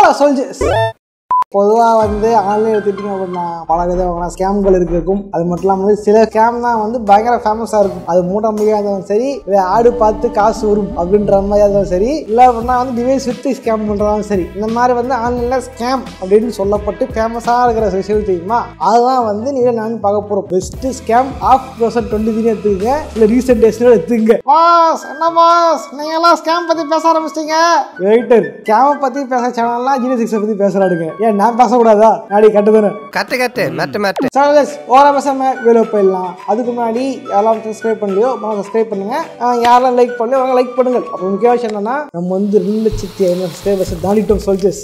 Soldiers பொதுவாக வந்து online எடுத்துக்கிட்டிங்க அப்படின்னா பல விதமான ஸ்கேம்கள் இருக்கும் அது மட்டும் இல்லாமல் வந்து சில ஸ்கேம் தான் வந்து பயங்கர ஃபேமஸாக இருக்கும் அது மூட முடியாதவன் சரி இல்லை ஆடு பார்த்து காசு வரும் அப்படின்ற மாதிரி இருந்தாலும் சரி இல்லை அப்படின்னா வந்து டிவைஸ் வித்து ஸ்கேம் பண்ணுறதாலும் சரி இந்த மாதிரி வந்து ஆன்லைனில் ஸ்கேம் அப்படின்னு சொல்லப்பட்டு ஃபேமஸாக இருக்கிற விஷயம் தெரியுமா அதுதான் வந்து நீங்கள் நான் பார்க்க போகிறோம் best scam of two thousand twenty three எடுத்துக்கங்க இல்லை ரீசெண்ட் டேஸ்ல எடுத்துங்க பாஸ் என்ன பாஸ் நீங்கெல்லாம் ஸ்கேம் பற்றி பேச ஆரம்பிச்சிட்டீங்க வெயிட்டர் ஸ்கேமை பற்றி பேச சேனல்லாம் ஜீரோ சிக்ஸை பற்றி பேசுகிறாடுங்க ஏன் நான் பேசக்கூடாதா நாடி கட்டுதானே கட்டு கட்டு மெட்டு மெட்டு சேனல்ஸ் ஓரா பேசாம வீடியோ போயிடலாம் அதுக்கு முன்னாடி யாரெல்லாம் சப்ஸ்கிரைப் பண்ணலையோ சப்ஸ்கிரைப் பண்ணுங்க ஆஹ் யாரெல்லாம் லைக் பண்ணலையோ அவங்க லைக் பண்ணுங்க அப்புறம் முக்கிய விஷயம் என்னன்னா நம்ம வந்து ரெண்டு லட்சத்தி ஐநூறு சப்ஸ்கிரைபர்ஸ் தாண்டிட்டோம் சொல்ஜர்ஸ்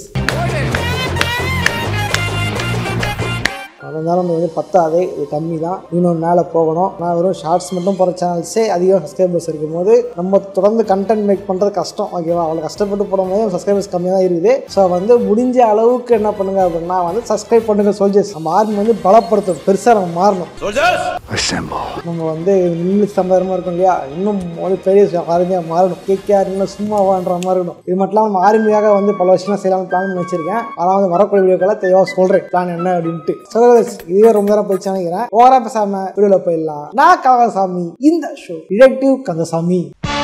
அதனால நம்ம வந்து பத்தாது இது கம்மி தான் இன்னும் மேலே போகணும் நான் வெறும் ஷார்ட்ஸ் மட்டும் போகிற சேனல்ஸே அதிகம் சப்ஸ்கிரைபர்ஸ் இருக்கும்போது நம்ம தொடர்ந்து கண்டென்ட் மேக் பண்ணுறது கஷ்டம் ஓகேவா அவ்வளோ கஷ்டப்பட்டு போடும்போது சப்ஸ்கிரைபர்ஸ் கம்மியாக தான் இருக்குது ஸோ வந்து முடிஞ்ச அளவுக்கு என்ன பண்ணுங்க அப்படின்னா வந்து சப்ஸ்கிரைப் பண்ணுங்க சோல்ஜர்ஸ் நம்ம ஆர்மி வந்து பலப்படுத்தும் பெருசாக நம்ம மாறணும் நம்ம வந்து இங்கிலீஷ் சம்பாதமாக இருக்கும் இல்லையா இன்னும் வந்து பெரிய ஆர்மியாக மாறணும் கேகேஆர் இன்னும் சும்மா வாழ்ற மாதிரி இருக்கணும் இது மட்டும் இல்லாமல் ஆர்மியாக வந்து பல வருஷமாக செய்யலாம்னு பிளான் பண்ணி வச்சிருக்கேன் ஆனால் வந்து வரக்கூடிய வீடியோக்களை தெளிவாக சொல்கிறேன் பிளான் என்ன அப்படின்ட்டு சொல்லுங்க இதுவே ரொம்ப நேரம் போயிடுச்சு நினைக்கிறேன் ஓவரா பேசாம வீடியோவில் போயிடலாம் நான் கந்தசாமி இந்த ஷோ டிடெக்டிவ் கந்தசாமி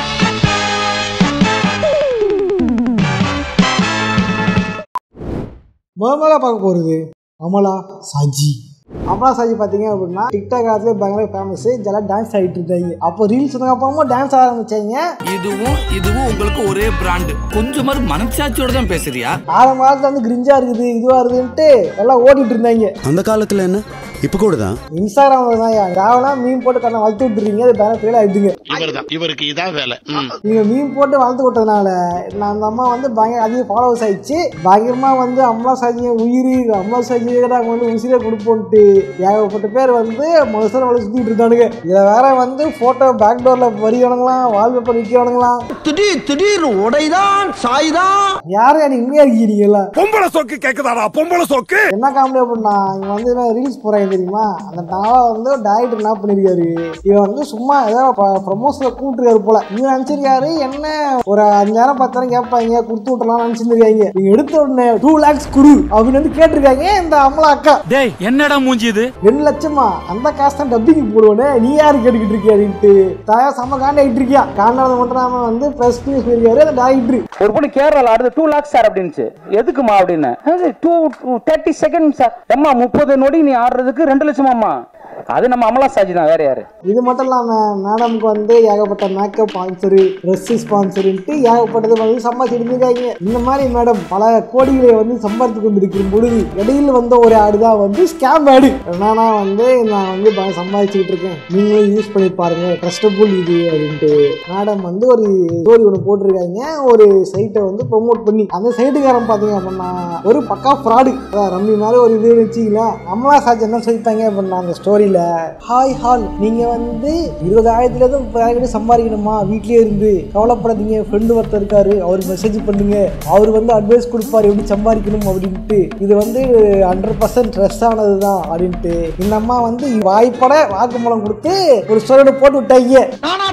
முதல் முதல்ல பார்க்க போகிறது அமலா சாஜி அமலா சாஜி பார்த்தீங்க அப்படின்னா டிக்டாக் ஆத்துல பயங்கர ஃபேமஸ் ஜெல்லாம் டான்ஸ் ஆகிட்டு இருந்தாங்க அப்போ ரீல்ஸ் அப்புறமா டான்ஸ் ஆட ஆரம்பிச்சாங்க இதுவும் இதுவும் உங்களுக்கு ஒரே பிராண்டு கொஞ்சமாவது மனசாட்சியோட தான் பேசுறியா ஆரம்ப காலத்துல வந்து கிரிஞ்சா இருக்குது இதுவா இருக்குதுன்ட்டு எல்லாம் ஓடிட்டு இருந்தாங்க அந்த காலத்துல என்ன இப்ப கூட தான் இன்ஸ்டாகிராம்ல தான் ராவனா மீன் போட்டு கண்ணை வளர்த்து விட்டுறீங்க அது பேர ஃபெயில் ஆயிடுதுங்க இவர்தான் இவருக்கு இதான் வேலை ம். நீங்க மீன் போட்டு வளர்த்து விட்டதுனால நான் அந்த அம்மா வந்து பயங்கர அதிக ஃபாலோவர்ஸ் ஆயிடுச்சு பயங்கரமா வந்து அம்மா சாஜிய உயிர் அம்மா சாஜியை நாங்கள் வந்து உசிரை கொடுப்போன்ட்டு ஏகப்பட்ட பேர் வந்து மனுஷன் வளர்த்து சுத்திட்டு இருந்தானுங்க இதுல வேற வந்து போட்டோ பேக் டோர்ல வரிவானுங்களாம் வால்பேப்பர் விற்கிறானுங்களாம் திடீர் திடீர் உடைதான் சாய்தான் யாரும் எனக்கு உண்மையா இருக்கீங்களா பொம்பளை சோக்கு கேக்குதாடா பொம்பளை சோக்கு என்ன காமெடி அப்படின்னா இங்க வந்து ரீல்ஸ் போறாங்க தெரியுமா அந்த நாவா வந்து டேரக்டர் என்ன பண்ணிருக்காரு இவன் வந்து சும்மா ஏதோ ப்ரமோஷன்ல கூப்பிட்டுருக்காரு போல இவன் நினைச்சிருக்காரு என்ன ஒரு அஞ்சாயிரம் பத்தாயிரம் கேட்பாங்க கொடுத்து விட்டுலாம் நினைச்சிருக்காங்க நீங்க எடுத்த உடனே டூ லேக்ஸ் குரு அப்படின்னு வந்து கேட்டிருக்காங்க இந்த அமலா அக்கா டேய் என்னடா மூஞ்சி இது ரெண்டு லட்சமா அந்த காசு தான் டப்பிங் போடுவோனே நீ யாரு கேட்டுக்கிட்டு இருக்கியா அப்படின்ட்டு தயா செம்ம காண்டாயிட்டு இருக்கியா காண்டாவது மட்டும் இல்லாம வந்து பிரஸ் நியூஸ் சொல்லியிருக்காரு அந்த டேரக்டர் ஒரு பொண்ணு கேரளால அடுத்து டூ லேக்ஸ் சார் அப்படின்னுச்சு எதுக்குமா அப்படின்னு டூ தேர்ட்டி செகண்ட் சார் அம்மா முப்பது நொடி நீ ஆடுறதுக்கு ரெண்டு லட்சமாம்மா அது நம்ம அமலா சாஜி தான் வேற யாரு இது மட்டும் இல்லாம மேடம்க்கு வந்து ஏகப்பட்ட மேக்கப் ஸ்பான்சரு ட்ரெஸ் ஸ்பான்சருன்ட்டு ஏகப்பட்டது வந்து சம்பாதிச்சுட்டு இருக்காங்க இந்த மாதிரி மேடம் பல கோடிகளை வந்து சம்பாதித்து கொண்டிருக்கிற பொழுது இடையில வந்த ஒரு ஆடு தான் வந்து ஸ்கேம் ஆடு என்னன்னா வந்து நான் வந்து ப- சம்பாதிச்சுக்கிட்டு இருக்கேன் நீங்களும் யூஸ் பண்ணி பாருங்க ட்ரஸ்டபுள் இது அப்படின்ட்டு மேடம் வந்து ஒரு ஸ்டோரி ஒன்று போட்டிருக்காங்க ஒரு சைட்டை வந்து ப்ரொமோட் பண்ணி அந்த சைட்டுக்காரன் பார்த்தீங்க அப்படின்னா ஒரு பக்கா ஃப்ராடு அதான் ரம்மி மாதிரி ஒரு இது வச்சுக்கலாம் அமலா சாஜ் என்ன சொல்லிட்டாங்க அப்படின்னா அந்த ஸ்டோரியில ஹாய் ஹால் நீங்க வந்து இருபதாயிரத்துல இருந்து முப்பதாயிரம் சம்பாதிக்கணுமா வீட்லயே இருந்து கவலைப்படாதீங்க ஃப்ரெண்டு ஒருத்தர் இருக்காரு அவருக்கு மெசேஜ் பண்ணுங்க அவர் வந்து அட்வைஸ் கொடுப்பாரு எப்படி சம்பாதிக்கணும் அப்படின்ட்டு இது வந்து ஹண்ட்ரட் பர்சன்ட் ட்ரெஸ் ஆனது தான் அப்படின்ட்டு இந்த அம்மா வந்து வாய்ப்பட வாக்குமூலம் கொடுத்து ஒரு ஸ்டோரியோட போட்டு விட்டாங்க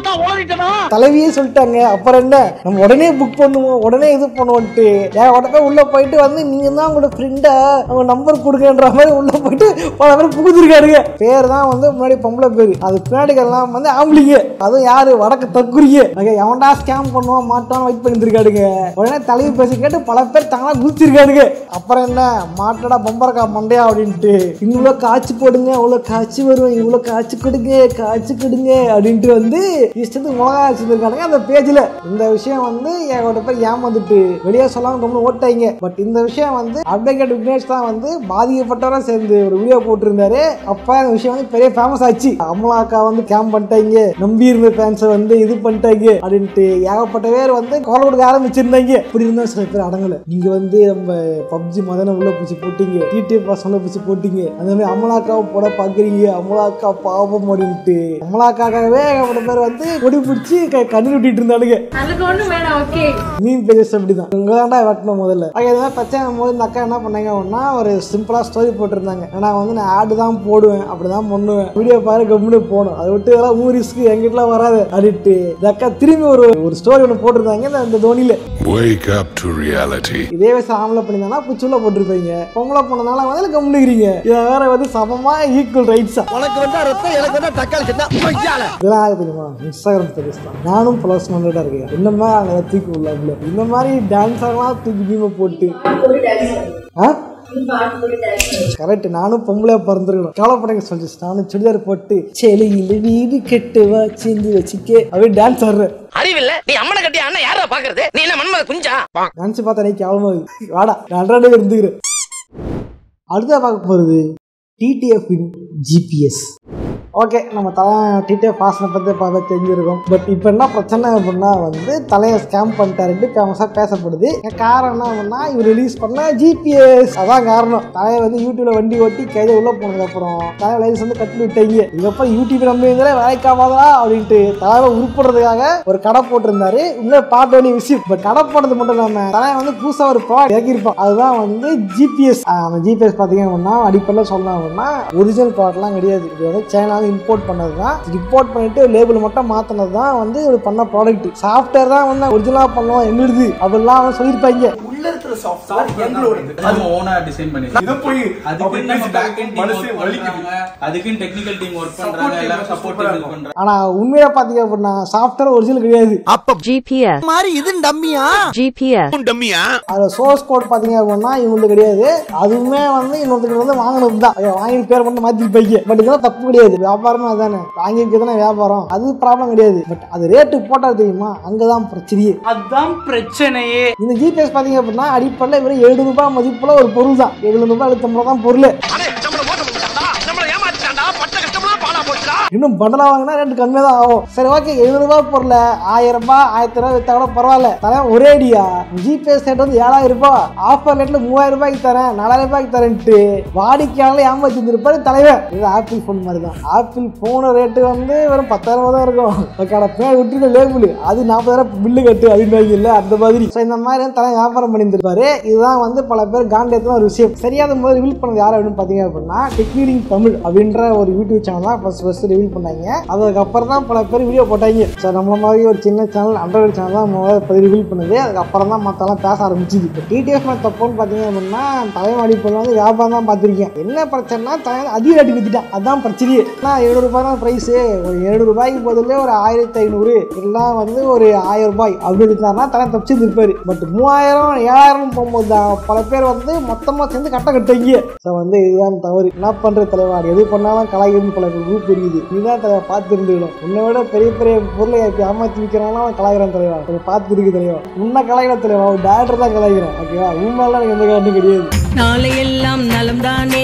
தலைவியே சொல்லிட்டாங்க அப்புறம் என்ன நம்ம உடனே புக் பண்ணுவோம் உடனே இது பண்ணுவோன்ட்டு ஏன் உடனே உள்ள போயிட்டு வந்து நீங்க தான் உங்களோட ஃப்ரெண்டா அவங்க நம்பர் கொடுங்கன்ற மாதிரி உள்ள போயிட்டு பல பேர் புகுதிருக்காருங்க பேர் தான் வந்து முன்னாடி பொம்பளை பேர் அது பின்னாடிக்கெல்லாம் வந்து ஆம்பளிங்க அதுவும் யாரு வடக்கு தற்குறிய எவன்டா ஸ்கேம் பண்ணுவான் மாட்டான் வெயிட் பண்ணிருக்காடுங்க உடனே தலைவி பேசி கேட்டு பல பேர் தாங்களா குதிச்சிருக்காடுங்க அப்புறம் என்ன மாட்டடா பொம்பரக்கா மண்டையா அப்படின்ட்டு இவ்வளோ காய்ச்சி போடுங்க இவ்வளோ காய்ச்சி வருவேன் இவ்வளோ காய்ச்சி கொடுங்க காய்ச்சி கொடுங்க அப்படின்ட்டு வந்து இஷ்டத்துக்கு மிளகா வச்சிருக்கானுங்க அந்த பேஜ்ல இந்த விஷயம் வந்து ஏகப்பட்ட பேர் ஏமாந்துட்டு வெளியே சொல்லாம ரொம்ப ஓட்டாங்க பட் இந்த விஷயம் வந்து அட்வொகேட் விக்னேஷ் தான் வந்து பாதிக்கப்பட்டவரை சேர்ந்து ஒரு வீடியோ போட்டிருந்தாரு அப்ப அந்த விஷயம் வந்து பெரிய ஃபேமஸ் ஆச்சு அமலா அக்கா வந்து கேம் பண்ணிட்டாங்க நம்பி இருந்த ஃபேன்ஸை வந்து இது பண்ணிட்டாங்க அப்படின்ட்டு ஏகப்பட்ட பேர் வந்து குரல் கொடுக்க ஆரம்பிச்சிருந்தாங்க இப்படி இருந்தா சில பேர் அடங்கல நீங்க வந்து நம்ம பப்ஜி மதன உள்ள பிடிச்சி போட்டீங்க டிடிஎஃப் பாஸ் உள்ள பிடிச்சி போட்டீங்க அந்த மாதிரி அமலாக்காவை போட பாக்குறீங்க அமலாக்கா பாவம் அப்படின்ட்டு அமலாக்காகவே ஏகப்பட்ட பேர் வந்து கொடி பிடிச்சி க- கண்ணு விட்டிட்டு இருந்தானுங்க அதுக்கு ஒண்ணும் வேணாம் ஓகே மீன் பேஜஸ் அப்படிதான் இங்க தான்டா வெட்டணும் முதல்ல ஓகே இதெல்லாம் பிரச்சனை போது இந்த அக்கா என்ன பண்ணாங்க அப்படின்னா ஒரு சிம்பிளா ஸ்டோரி போட்டிருந்தாங்க ஆனா வந்து நான் ஆடு தான் போடுவேன் அப்படிதான் தான் பண்ணுவேன் வீடியோ பாரு கம்முன்னு போகணும் அதை விட்டு இதெல்லாம் மூரிஸ்க்கு எங்கிட்டலாம் வராது அப்படின்ட்டு இந்த அக்கா திரும்பி ஒரு ஒரு ஸ்டோரி ஒன்று போட்டிருந்தாங்க இந்த- இந்த தோனியில Wake up to reality. இதே வயசு ஆம்பளை பண்ணியிருந்தாங்கன்னா புச்சுள்ள போட்டிருப்பீங்க பொம்பளை பண்ணனால வந்து கம்முனுக்கிறீங்க இதை வேற வந்து சமமா ஈக்குவல் ரைட்ஸா உனக்கு வந்தா ரத்தம் எனக்கு வந்தா தக்காளி சட்னா கொய்யால இதெல்லாம் ஆகுது தெரியுமா இன்ஸ்டாகிராம் ஸ்டேட்டஸ் தான் நானும் ப்ளஸ் ஹண்ட்ரடா இருக்கேன் இந்த மாதிரி அங்கே தூக்கி உள்ளாப்புல இந்த மாதிரி டான்ஸர்லாம் தூக்கி பீமை போட்டு ஆ கரெக்ட் நானும் பொம்பளையா பிறந்திருக்கணும் கவலைப்படாங்க சொல்லிச்சு நானும் சுடிதார் போட்டு செலியில் வீடு கெட்டுவா செஞ்சு வச்சுக்கே அப்படியே டான்ஸ் ஆடுறேன் அறிவில்ல நீ அம்மனை கட்டி அண்ணன் யாரா பாக்குறது நீ என்ன மன்மத குஞ்சா நினச்சி பார்த்தா எனக்கு கேவலமாகுது வாடா நான் அன்றாடே இருந்துக்கிறேன் அடுத்த பார்க்க போகிறது டிடிஎஃப் ஜிபிஎஸ் ஓகே நம்ம தலை டிடிஎஃப் ஃபாஸ்னை பற்றி பார்க்க தெரிஞ்சிருக்கோம் பட் இப்போ என்ன பிரச்சனை அப்படின்னா வந்து தலையை ஸ்கேம் பண்ணிட்டாருட்டு ஃபேமஸாக பேசப்படுது இங்க காரணம் என்ன அப்படின்னா இவர் ரிலீஸ் பண்ண ஜிபிஎஸ் அதான் காரணம் தலையை வந்து யூடியூப்ல வண்டி ஓட்டி கைதை உள்ள போனதுக்கப்புறம் தலை லைசன்ஸ் வந்து கட்டி விட்டீங்க இதுக்கப்புறம் யூடியூப் நம்பிங்களே வேலைக்காவாதா அப்படின்ட்டு தலையை உருப்படுறதுக்காக ஒரு கடை போட்டிருந்தாரு உண்மையை பார்க்க வேண்டிய விஷயம் பட் கடை போடுறது மட்டும் இல்லாம தலையை வந்து புதுசாக ஒரு ப்ராடக்ட் இறக்கியிருப்பான் அதுதான் வந்து ஜிபிஎஸ் அந்த ஜிபிஎஸ் பார்த்தீங்க அப்படின்னா அடிப்படையில் சொல்லலாம் அப்படின்னா ஒரிஜினல் ப்ராடக்ட்லாம் கிடையாது இது வந்து சைனாவில் இம்போர்ட் பண்ணது தான் இம்போர்ட் பண்ணிட்டு லேபிள் மட்டும் மாற்றினது தான் வந்து இது பண்ண ப்ராடக்ட் சாஃப்ட்வேர் தான் வந்து ஒரிஜினலாக பண்ணுவோம் எங்களுது அப்படிலாம் அவன் சொல்லியிருப்பாங்க அது ஓனா டிசைன் பண்ணி இத போய் அதுக்கு நம்ம பேக் எண்ட் மனசே வலிக்குது அதுக்கு டெக்னிக்கல் டீம் ஒர்க் பண்றாங்க எல்லாரும் சப்போர்ட் பண்றாங்க ஆனால் உண்மையாக பார்த்தீங்க அப்படின்னா சாஃப்ட்வேர் ஒரிஜினல் கிடையாது அப்ப GPS. மாதிரி இது டம்மியா GPS. டம்மியா அது சோர்ஸ் கோட் பார்த்தீங்க அப்படின்னா இவங்களுக்கு கிடையாது அதுவுமே வந்து இன்னொருத்தர் வந்து வாங்கினது தான் ஐயோ, வாங்கி பேர் மட்டும் மாற்றிருப்பாங்க பட் இதெல்லாம் தப்பு கிடையாது வியாபாரமே அதானே வாங்கியிருக்கிறதுனா வியாபாரம் அது ப்ராப்ளம் கிடையாது பட் அது ரேட்டு போட்டால் தெரியுமா அங்கே தான் பிரச்சனையே அதுதான் பிரச்சனையே இந்த ஜிபிஎஸ் பார்த்தீங்க அப்படின்னா அடிப்படையில் வெறும் எழுநூறு ரூபாய் மதிப்புல ஒரு பொருள் தான் எழுநூறு ரூபாய் எழுபத்தொம்பது ரூபா தான் பொருள் நம்மள ஓட்ட முடியாதா நம்மள ஏமாத்திட்டான்டா பட்ட கஷ்டம்லாம் பாலா போச்சுடா இன்னும் பண்டலா வாங்கினா ரெண்டு கம்மியாக தான் ஆகும் சரி ஓகே எழுநூறு ரூபாய் பொருள் ஆயிரம் ரூபாய் ஆயிரத்தி ரூபாய் வித்தா கூட பரவாயில்ல தரேன் ஒரே அடியா ஜிபிஎஸ் ரேட் வந்து ஏழாயிரம் ரூபாய் ஆஃபர் ரேட்ல மூவாயிரம் ரூபாய்க்கு தரேன் நாலாயிரம் ரூபாய்க்கு தரேன்ட்டு வாடிக்கையாளர் ஏமாத்தி இருப்பாரு தலைவர் இது ஆப்பிள் ஃபோன் மாதிரி தான் ஆப்பிள் ஃபோனு ரேட்டு வந்து வெறும் பத்தாயிரம் ரூபாய் தான் இருக்கும் ஓகேடா பேர் விட்டுருக்க லேபிள் அது நாற்பதாயிரம் பில்லு கட்டு அப்படின்னு இல்லை அந்த மாதிரி ஸோ இந்த மாதிரி தலை வியாபாரம் பண்ணியிருந்திருப்பாரு இதுதான் வந்து பல பேர் காண்டேத்துல ஒரு விஷயம் சரியாத முதல் ரிவீல் பண்ணது யார் அப்படின்னு பார்த்தீங்க அப்படின்னா டெக்னிலிங் தமிழ் அப்படின்ற ஒரு யூடியூப் சேனல் தான் ஃபர்ஸ்ட் ஃபர்ஸ்ட் ரிவீல் பண்ணாங்க அதுக்கப்புறம் தான் பல பேர் வீடியோ போட்டாங்க ஸோ நம்மள மாதிரி ஒரு சின்ன சேனல் அண்டர்வேட் சேனல் தான் முதல்ல இப்போ ரிவீல் பண்ணுது அதுக்கப்புறம் தான் மற்றெல்லாம் பேச ஆரம்பிச்சுது இப்போ டிடிஎஃப் தப்புன்னு பார்த்தீங்க அப்படின்னா தலைவாடி பொருள் வந்து வியாபாரம் தான் பார்த்துருக்கேன் என்ன பிரச்சனைனா தலை அதிக ரேட்டு வித்துட்டான் அதான் பிரச்சனையே நான் எழுநூறு ரூபாய் தான் ப்ரைஸு ஒரு எழுநூறு ரூபாய்க்கு பதிலே ஒரு ஆயிரத்தி ஐநூறு எல்லாம் வந்து ஒரு ஆயிரம் ரூபாய் அப்படி இருந்தாருன்னா தலை தப்பிச்சு இருப்பாரு பட் மூவாயிரம் ஏழாயிரம் போகும்போது தான் பல பேர் வந்து மொத்தமாக சேர்ந்து கட்ட கட்டுவீங்க ஸோ வந்து இதுதான் தவறு என்ன பண்ணுற தலைவா எது பண்ணாலும் கலாய்க்கணும் பல குரூப் இருக்குது நீ தான் தலைவா பார்த்து இருந்துக்கணும் உன்னை விட பெரிய பெரிய பொருளை இப்படி ஏமாற்றி விற்கிறானா அவன் கலாய்கிறான் தலைவா கொஞ்சம் பார்த்து இருக்கு தலைவா உன்னை கலாய்கிற தலைவா அவன் டேரக்டர் தான் கலாய்கிறான் ஓகேவா உண்மையெல்லாம் எனக்கு எந்த காரணம் கிடையாது நாளையெல்லாம் நலம்தானே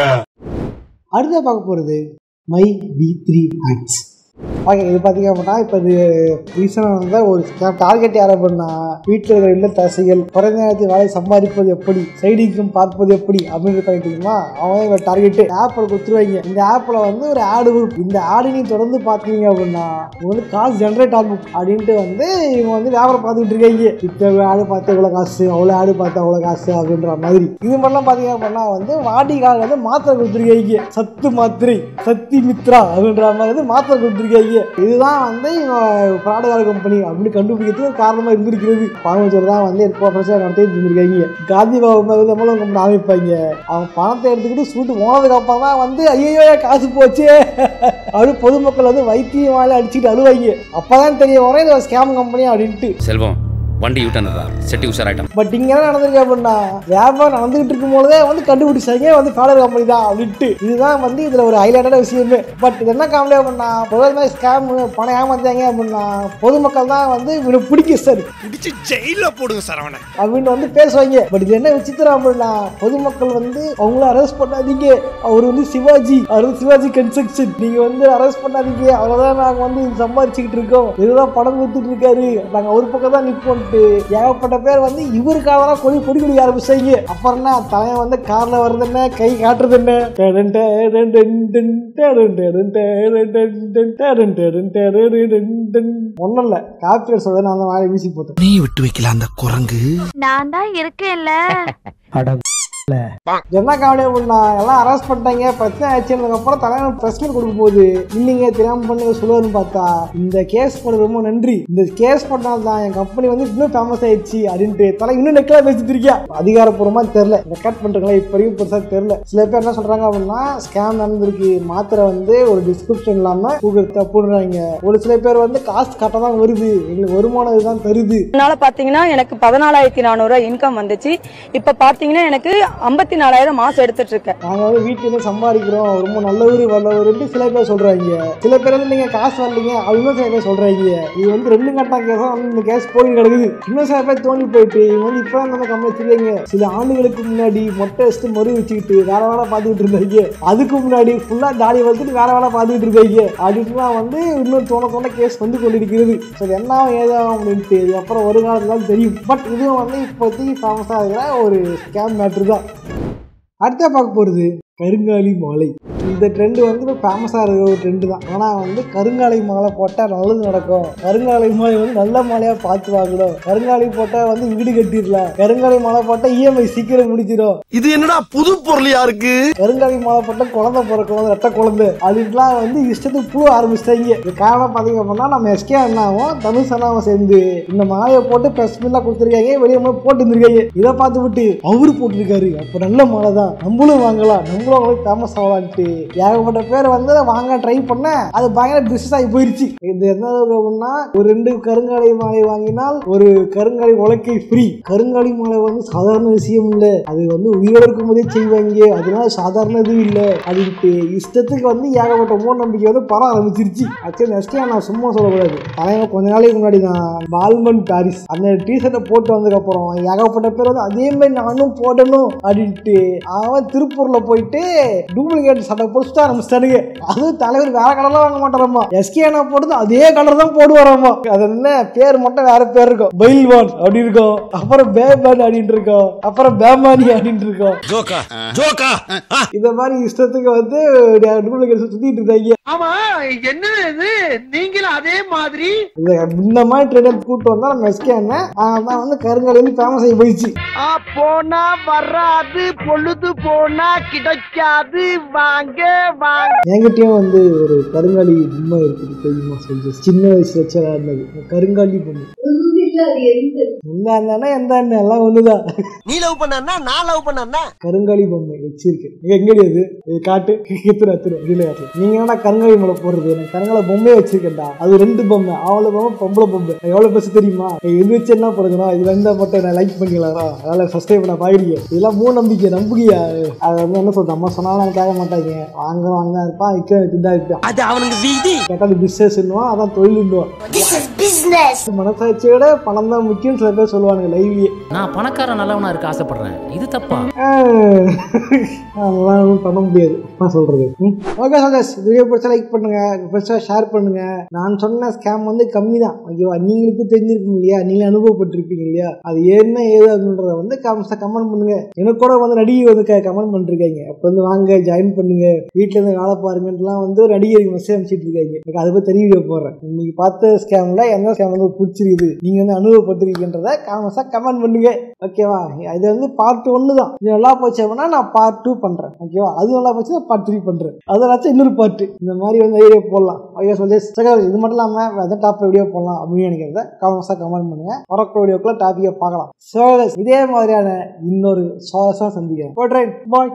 அடுத்த பார்க்க போகிறது my V three ads okay இது பார்த்தீங்க அப்படின்னா இப்போ இது ரீசனாக வந்த ஒரு டார்கெட் யார் அப்படின்னா வீட்டில் இருக்கிற இல்லத்தரசிகள் குறைந்த நேரத்தில் வேலை சம்பாதிப்பது எப்படி சைடிங்கும் பார்ப்பது எப்படி அப்படின்னு பண்ணிட்டீங்கன்னா அவன் இவன் டார்கெட்டு ஆப்பில் கொடுத்துருவாங்க இந்த ஆப்பில் வந்து ஒரு ஆடு வரும் இந்த ஆடு நீ தொடர்ந்து பார்த்தீங்க அப்படின்னா உங்களுக்கு வந்து காசு ஜென்ரேட் ஆகும் அப்படின்ட்டு வந்து இவங்க வந்து வியாபாரம் பார்த்துக்கிட்டு இருக்காங்க இப்போ ஆடு பார்த்து இவ்வளோ காசு அவ்வளோ ஆடு பார்த்து அவ்வளோ காசு அப்படின்ற மாதிரி இது மாதிரிலாம் பார்த்தீங்க அப்படின்னா வந்து வாடிக்காக வந்து மாத்திரை கொடுத்துருக்காங்க சத்து மாத்திரை சக்தி மித்ரா அப்படின்ற மாதிரி வந்து மாத்திரை கொடுத்துருக்காங்க இதுதான் வந்து பிராடகார கம்பெனி அப்படின்னு கண்டுபிடிக்கிறதுக்கு காரணமாக இருந்திருக்கிறது பாவச்சோர் தான் வந்து இப்போ பிரச்சனை நடத்திட்டு இருந்திருக்காங்க காந்தி பாபு மாதிரி நம்மளும் கம்பெனி ஆரம்பிப்பாங்க அவன் பணத்தை எடுத்துக்கிட்டு சூட்டு போனதுக்கு அப்புறம் தான் வந்து ஐயோ காசு போச்சு அப்படி பொதுமக்கள் வந்து வைத்தியம் வாயில அடிச்சுட்டு அழுவாங்க அப்பதான் தெரிய வரும் இது ஸ்கேம் கம்பெனி அப்படின்ட்டு செல்வம் வண்டி யூட்டர்னு செட்டி உஷாராயிட்டான் பட் இங்க என்ன நடந்திருக்கு அப்படின்னா வியாபாரம் நடந்துகிட்டு இருக்கும் போதே வந்து கண்டுபிடிச்சாங்க வந்து ஃபாலர் கம்பெனி தான் அப்படின்ட்டு இதுதான் வந்து இதுல ஒரு ஹைலைட்டான விஷயமே பட் இது என்ன காமெடி அப்படின்னா பொதுவாக ஸ்கேம் பணம் ஏமாத்தாங்க அப்படின்னா பொதுமக்கள் தான் வந்து இவனை பிடிக்கும் சார் பிடிச்சு ஜெயில போடுங்க சரவண அப்படின்னு வந்து பேசுவாங்க பட் இது என்ன விசித்திரம் அப்படின்னா பொதுமக்கள் வந்து அவங்கள அரெஸ்ட் பண்ணாதீங்க அவர் வந்து சிவாஜி அவர் வந்து சிவாஜி கன்ஸ்ட்ரக்ஷன் நீங்க வந்து அரெஸ்ட் பண்ணாதீங்க அவர்தான் நாங்க வந்து சம்பாதிச்சுக்கிட்டு இருக்கோம் இதுதான் படம் கொடுத்துட்டு இருக்காரு நாங்க ஒரு பக்கம் தான் நிற்போம்ட்டு ஏகப்பட்ட பேர் வந்து இவருக்காக தான் கொடி கொடி கொடி ஆரம்பிச்சாங்க அப்புறம் என்ன தலைவன் வந்து கார்ல வர்றது என்ன கை காட்டுறது என்ன டேடன் டேடன் டன் டன் டேடன் டேடன் டேடன் டன் டன் டேடன் டேடன் டேடன் டன் டன். ஒண்ணும் இல்ல காப்பியர் சொல்ல நான் தான் வாழை வீசி போட்டேன் நீ விட்டு வைக்கல அந்த குரங்கு நான் தான் இருக்கேன்ல அட என்ன கவலை பண்ணா எல்லாம் அரெஸ்ட் பண்ணிட்டாங்க பிரச்சனை ஆச்சுன்னு அப்புறம் தலைவர் பிரஸ் மீட் கொடுக்கும்போது இல்லைங்க தெரியாம பண்ணுங்க சொல்லுவாருன்னு பார்த்தா இந்த கேஸ் பண்ண ரொம்ப நன்றி இந்த கேஸ் பண்ணால் தான் என் கம்பெனி வந்து இன்னும் ஃபேமஸ் ஆயிடுச்சு அப்படின்ட்டு தலை இன்னும் நெக்லா பேசிட்டு இருக்கியா அதிகாரப்பூர்வமா தெரியல ரெக்கார்ட் பண்றாங்களா இப்ப வரைக்கும் பெருசா தெரியல சில பேர் என்ன சொல்றாங்க அப்படின்னா ஸ்கேம் நடந்திருக்கு மாத்திரை வந்து ஒரு டிஸ்கிரிப்ஷன் இல்லாம கூகுள் தப்புன்றாங்க ஒரு சில பேர் வந்து காசு கட்ட தான் வருது எங்களுக்கு வருமானம் இதுதான் தருது அதனால பாத்தீங்கன்னா எனக்கு பதினாலாயிரத்தி நானூறு இன்கம் வந்துச்சு இப்ப பாத்தீங்கன்னா எனக்கு ஐம்பத்தி நாலாயிரம் மாசம் எடுத்துட்டு இருக்கேன் நாங்க வந்து வீட்டுல இருந்து சம்பாதிக்கிறோம் ரொம்ப நல்லவரு வல்லவருன்ட்டு சில பேர் சொல்றாங்க சில பேர் வந்து நீங்க காசு வரலீங்க அப்படின்னு சில பேர் சொல்றாங்க இது வந்து ரெண்டு கட்டா கேஸா வந்து இந்த கேஸ் போய் கிடக்குது இன்னும் சில பேர் தோண்டி போயிட்டு இவங்க வந்து இப்போ நம்ம கம்பெனி தெரியுங்க சில ஆண்டுகளுக்கு முன்னாடி மொட்டை வச்சுட்டு மறு வச்சுக்கிட்டு வேற வேலை பார்த்துக்கிட்டு இருந்தாங்க அதுக்கு முன்னாடி ஃபுல்லா தாடி வளர்த்துட்டு வேற வேலை பார்த்துக்கிட்டு இருக்காங்க அப்படின்ட்டுலாம் வந்து இன்னும் தோண தோண கேஸ் வந்து கொண்டிருக்கிறது ஸோ இது என்ன ஏதாகும் அப்படின்ட்டு இது அப்புறம் ஒரு காலத்துல தான் தெரியும் பட் இதுவும் வந்து இப்போதைக்கு ஃபேமஸாக இருக்கிற ஒரு ஸ்கேம் மேட்ரு தான் அடுத்த பார்க்க போகிறது கருங்காலி மாலை இந்த ட்ரெண்டு வந்து இப்போ ஃபேமஸாக இருக்கிற ஒரு ட்ரெண்டு தான் ஆனால் வந்து கருங்காலி மாலை போட்டால் நல்லது நடக்கும் கருங்காலி மாலை வந்து நல்ல மாலையாக பார்த்து வாங்கணும் கருங்காலி போட்டால் வந்து வீடு கட்டிடலாம் கருங்காலி மாலை போட்டால் இஎம்ஐ சீக்கிரம் முடிச்சிடும் இது என்னடா புது பொருளியா இருக்கு கருங்காலி மாலை போட்டால் குழந்தை பிறக்கும் ரெட்ட குழந்தை அப்படின்ட்டுலாம் வந்து இஷ்டத்துக்கு பூ ஆரம்பிச்சிட்டாங்க இது காரணம் பார்த்தீங்க அப்படின்னா நம்ம எஸ்கே அண்ணாவும் தனுஷ் அண்ணாவும் சேர்ந்து இந்த மாலையை போட்டு ப்ரெஸ் மீட்லாம் கொடுத்துருக்காங்க வெளியே போய் போட்டு இருந்திருக்காங்க இதை பார்த்து விட்டு அவரு போட்டிருக்காரு அப்போ நல்ல மாலை தான் நம்மளும் வாங்கலாம் நம்மளும் அவங்களுக்கு ஃபேமஸ் ஆகலான்ட்டு ஏகப்பட்ட பேர் வந்து அதை வாங்க ட்ரை பண்ண அது பயங்கர பிசினஸ் ஆகி போயிருச்சு இது என்ன அப்படின்னா ஒரு ரெண்டு கருங்காலி மாலை வாங்கினால் ஒரு கருங்காலி உலக்கை ஃப்ரீ கருங்காலி மாலை வந்து சாதாரண விஷயம் இல்லை அது வந்து உயிரோடு இருக்கும் போதே செய்வாங்க அதனால சாதாரண இதுவும் இல்லை அப்படின்ட்டு இஷ்டத்துக்கு வந்து ஏகப்பட்ட மூட நம்பிக்கை வந்து பர ஆரம்பிச்சிருச்சு ஆக்சுவலி நெக்ஸ்ட் நான் சும்மா சொல்லக்கூடாது தலைவன் கொஞ்ச நாளைக்கு முன்னாடி தான் பால்மன் பாரிஸ் அந்த டிஷர்ட்டை போட்டு வந்ததுக்கப்புறம் ஏகப்பட்ட பேர் வந்து அதே மாதிரி நானும் போடணும் அப்படின்ட்டு அவன் திருப்பூர்ல போயிட்டு டூப்ளிகேட் சட்டை போட்டு ஆரம்பிச்சிட்டானுங்க அதுவும் தலைவர் வேற கலர்லாம் வாங்க மாட்டாராமா எஸ்கே நான் போட்டது அதே கலர் தான் போடுவாராமா அது என்ன பேர் மட்டும் வேற பேர் இருக்கும் பைல்வான் அப்படி இருக்கும் அப்புறம் பேபான் அப்படின்ட்டு இருக்கும் அப்புறம் பேமானி அப்படின்ட்டு இருக்கும் ஜோக்கா ஜோக்கா இந்த மாதிரி இஷ்டத்துக்கு வந்து டூப்ளிகேட் சுத்திட்டு இருந்தாங்க ஆமா என்ன இது நீங்களும் அதே மாதிரி இந்த இந்த மாதிரி ட்ரெண்ட் கூட்டு வந்தா நம்ம எஸ்கே அண்ணன் அதான் வந்து கருங்காலி வந்து ஃபேமஸ் ஆகி போயிடுச்சு ஆ, போனா வராது பொழுது போனா கிடைக்காது வாங்க வாங்க என்கிட்டயும் வந்து ஒரு கருங்காலி பொம்மை இருக்குது தெரியுமா சொல்லி சின்ன வயசுல வச்சு இருந்தது இந்த கருங்காலி பொம்மை எந்த அண்ணா எந்த அண்ணன் எல்லாம் ஒண்ணுதான் நீ லவ் பண்ணா நான் லவ் பண்ணா கருங்காலி பொம்மை வச்சிருக்கேன் இங்க எங்கடி அது இது காட்டு எத்தனை எத்தனை இதுல காட்டு நீங்க என்னடா கருங்காலி மலை போடுறது நான் கருங்கால பொம்மையை வச்சிருக்கேன்டா அது ரெண்டு பொம்மை அவளை பொம்மை பொம்பளை பொம்மை நான் எவ்வளவு பெருசு தெரியுமா நீ இது வச்சு என்ன பண்ணுறோம் இது ரெண்டா மட்டும் நான் லைக் பண்ணிக்கலாம் அதனால ஃபர்ஸ்ட் டைம் நான் பாயிருக்கேன் இதெல்லாம் மூணு நம்பிக்கை நம்புகியா அது வந்து என்ன சொல்றது அம்மா சொன்னாலும் நான் கேட்க மாட்டாங்க வாங்க வாங்க இருப்பான் விற்க விற்கதான் இருப்பான் அது அவனுக்கு வீதி கேட்டால் பிஸ்னஸ் அதான் தொழில் மனசாட்சியோட பணம் தான் முக்கியம் சில பேர் சொல்லுவானுங்க லைவ்லயே நான் பணக்காரன் நல்லவனா இருக்க ஆசைப்படுறேன் இது தப்பா அதெல்லாம் ஒன்றும் பண்ண முடியாது நான் சொல்றது ஓகே சந்தோஷ் வீடியோ பிடிச்சா லைக் பண்ணுங்க பெருசாக ஷேர் பண்ணுங்க நான் சொன்ன ஸ்கேம் வந்து கம்மி தான் ஓகேவா நீங்களுக்கும் தெரிஞ்சிருக்கும் இல்லையா நீங்க அனுபவப்பட்டிருப்பீங்க இல்லையா அது என்ன ஏது அப்படின்றத வந்து கமெண்ட்ஸை கமெண்ட் பண்ணுங்க எனக்கு கூட வந்து நடிகை வந்து கமெண்ட் பண்ணிருக்காங்க அப்போ வந்து வாங்க ஜாயின் பண்ணுங்க வீட்டில் இருந்து வேலை பாருங்கன்ட்டுலாம் வந்து ஒரு நடிகருக்கு மெசேஜ் அனுப்பிச்சிட்டு இருக்காங்க எனக்கு அதை பற்றி தெரிய வீடியோ போடுறேன் இன்னைக்கு பார்த்த ஸ்கேம்ல எந்த ஸ்கேம் வந்து பிடிச்சிருக்குது நீங்க வந்து அனுபவப்பட்டிருக்கீங்கன்றத காமஸாக கமெண்ட் பண்ணுங்க ஓகேவா இது வந்து பார்ட் ஒன்று தான் இது நல்லா போச்சு அப்படின்னா நான் பார்ட் டூ பண்ணுறேன் ஓகேவா அது நல்லா போச்சு பார்ட் த்ரீ பண்ணுறேன் அதெல்லாம் இன்னொரு பார்ட் இந்த மாதிரி வந்து வீடியோ போடலாம் ஓகே சொல்லி சரி இது மட்டும் இல்லாமல் எந்த டாப் வீடியோ போடலாம் அப்படின்னு நினைக்கிறத காமஸாக கமெண்ட் பண்ணுங்க வரக்கூடிய வீடியோக்குள்ள டாப்பிக்கை பார்க்கலாம் ஸோ இதே மாதிரியான இன்னொரு சுவாரஸ்யம் சந்திக்கிறேன் போட்றேன் பாய்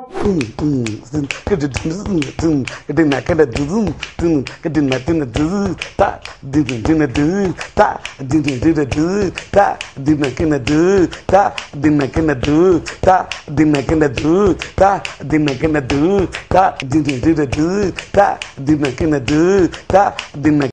dinner